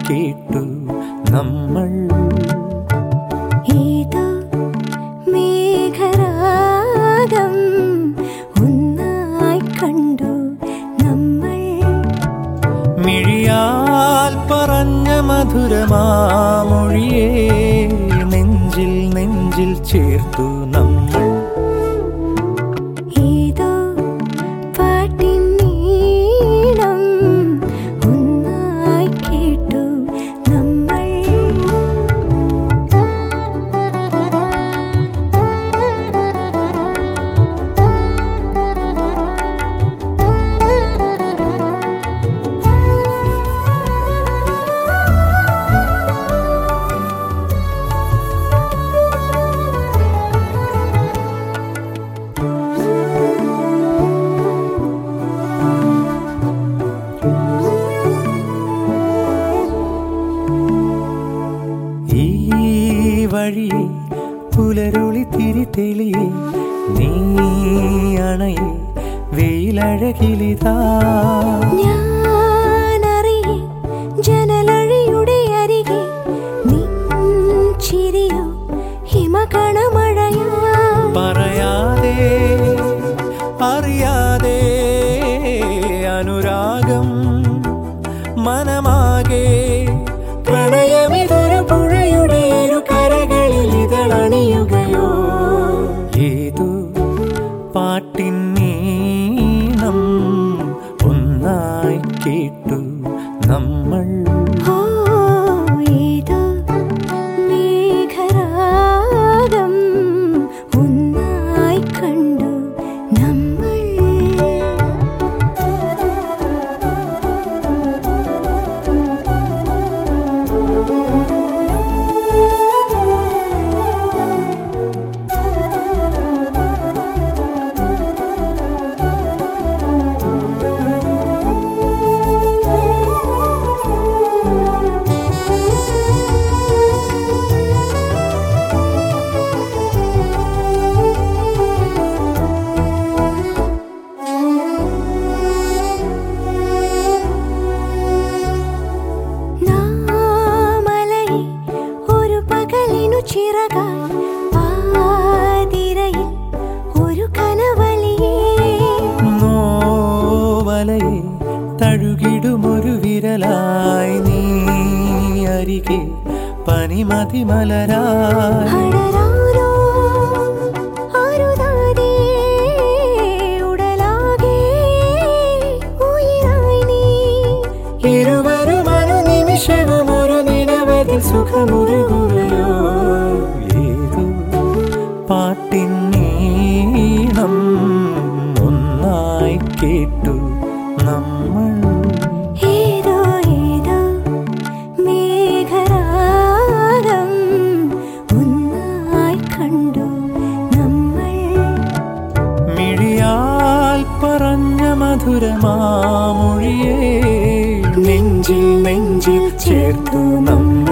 കേട്ടു നമ്മൾ ഏതോ മേഘരാഗം ഒന്നായി കണ്ടു നമ്മൾ മിഴിയാൽ പറഞ്ഞ മധുരമാമൊഴിയേ നെഞ്ചിൽ നെഞ്ചിൽ ചേർത്തു നമ്മൾ ഏതോ പാട്ടിൻ നീളം ഒന്നായി കേട്ടു നമ്മൾ ഈ വഴിയെ പുലരുളി തിരി തെളിയെ നീ അണയെ വെയിലഴകിലിതാ ഞാനറിയെ ജനലഴിയുടെ അരികെ നിൻ ചിരിയോ ഹിമകണമഴയാ പറയാതെ അറിയാതെ അനുരാഗം മനമാകെ പ്രണയമിതൊരു പുഴയുടെ ഇരു കരകളിൽ ഇതളണിയുകയോ ഏതോ പാട്ടിൻ നീണം ഒന്നായി കേട്ടു നമ്മൾ ഓ ഏതോ മേഘരാഗം ഒന്നായി കണ്ടു നമ്മൾ നാമലയിൽ ഒരു പകലിനു ചിറകായി പാതിരയിൽ ഒരു കനവലിയേ നോവലയെ തഴുകിടുമൊരു വിരലായി നീ അരികെ പനിമതി മലരായി അടരാനോ അരുതാതെ ഉടലാകെ ഉയിരായി നീ ഇരുവരും അനുനിമിഷവും ഒരു നിലവതിൽ സുഖമുരുകുകയോ ഏതോ പാട്ടിൻ നീണം ഒന്നായി കേട്ടു നമ്മൾ ഏതോ ഏതോ മേഘരാഗം ഒന്നായി കണ്ടു നമ്മൾ മിഴിയാൽ പറഞ്ഞ മധുരമാമൊഴിയേ നെഞ്ചിൽ നെഞ്ചിൽ ചേർത്തു നമ്മൾ